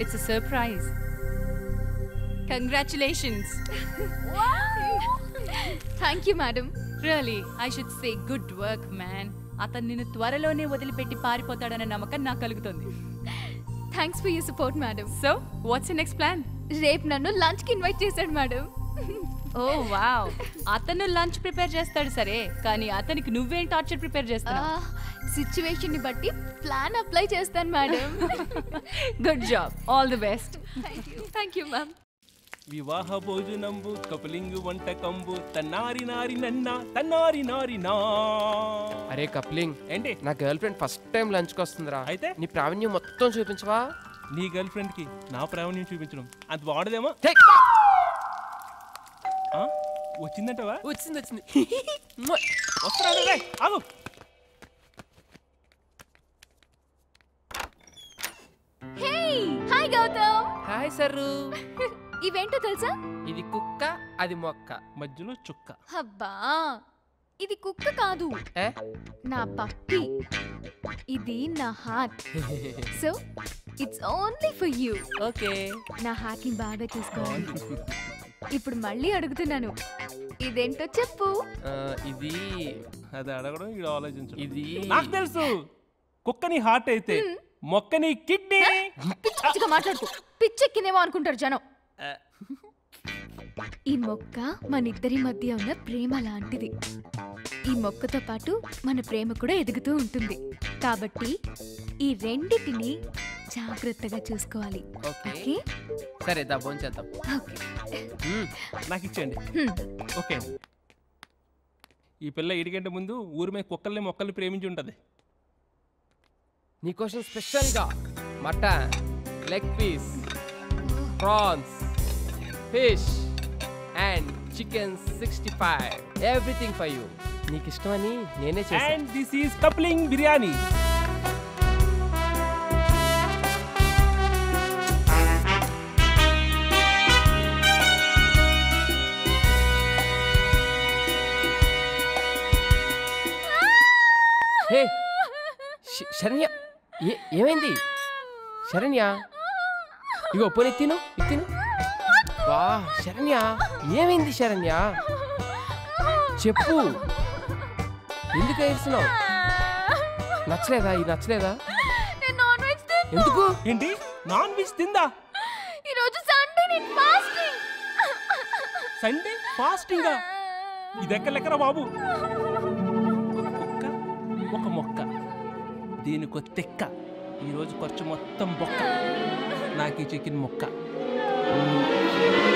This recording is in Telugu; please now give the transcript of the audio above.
It's a surprise congratulations thank you madam really I should say good work man అతను నిన్ను త్వరలోనే వదిలిపెట్టి పారిపోతాడన్న నమ్మకం నాకు కలుగుతుంది thanks for you support madam so what's next plan రేపు నన్ను లంచ్ కి ఇన్వైట్ చేశాడు మేడం ఓ వావ్ అతను లంచ్ ప్రిపేర్ చేస్తాడు సరే కానీ అతనికి నువ్వేం టార్చర్ ప్రిపేర్ చేస్తున్నావు సిచ్యువేషన్ ని బట్టి ప్లాన్ అప్లై చేస్తాను madam good job all the best thank you ma'am Vivaha Bhojanambu కపులింగు వంటకంబు తన్నారి నారి నన్న తన్నారి నారి నా అరే కప్లింగ్ ఏంటి నా గర్ల్ ఫ్రెండ్ ఫస్ట్ టైం లంచ్కి వస్తుందిరా అయితే? నీ ప్రావీణ్యం మొత్తం చూపించవా నీ గర్ల్ ఫ్రెండ్ కి నా ప్రావీణ్యం చూపించడం అంత వాడదేమో ఛే! ఆ? వచ్చిందంటవా వచ్చింది వచ్చింది వస్తున్నాడు రే ఆగు hey hi Gautam hi sir ఇవేంటో తెలుసా ఇది కుక్క అది మొక్క మధ్యలో చుక్క అబ్బా ఇది కుక్క కాదు ఏ? నా పప్పి ఇది నా heart so it's only for you okay నా హార్ట్ ని బాగా చూసుకోవాలి ఇప్పుడు మళ్ళీ అడుగుతున్నాను ఇదేంటో చెప్పు ఆ, ఇది అది అడగడం ఇది ఆలోచించు ఇది నాకు తెలుసు కుక్కని హార్ట్ అయితే మొక్కని కిడ్నీ పిచ్చి పిచ్చిగా మాట్లాడుకో పిచ్చెక్కినేమో అనుకుంటారు జనం ఆ, ఈ మొక్క మన ఇద్దరి మధ్య ఉన్న ప్రేమ లాంటిది ఈ మొక్కతో పాటు మన ప్రేమ కూడా ఎదుగుతూ ఉంటుంది కాబట్టి ఈ రెండిటిని జాగ్రత్తగా చూసుకోవాలి ఓకే ఓకే సరే దా ఫోన్ చేద్దాం ఓకే మ్మ్. నాకు ఇచ్చేయండి హ్మ్. ఓకే ఈ పిల్ల ఇడిగంటే ముందు ఊరి మీద కుక్కల్ని మొక్కల్ని ప్రేమించి ఉంటది నీకోసం స్పెషల్గా mutton leg piece prawns fish and chicken sixty five everything for you నీకు ఇష్టమని నేనే చేశాను and this is coupling biryani hey శ- శరణ్య ఏ ఏమైంది శరణ్య ఇగో పోనీ తిను ఇది తిను వా శరణ్య ఏమైంది శరణ్య చెప్పు ఎందుకు ఏడుస్తున్నావు నచ్చలేదా ఇది నచ్చలేదా నేను నాన్ వెజ్ తిన్ను. ఎందుకు ఏంటి నాన్ వెజ్ తిందా ఈరోజు సండే నేను ఫాస్టింగ్ సండే ఫాస్టింగా ఇది ఎక్కడ లెక్కరా బాబు ఒక కుక్క ఒక మొక్క దీనికో తెక్క ఈరోజు ఖర్చు మొత్తం బొక్క నాకు ఈ చికెన్ మొక్క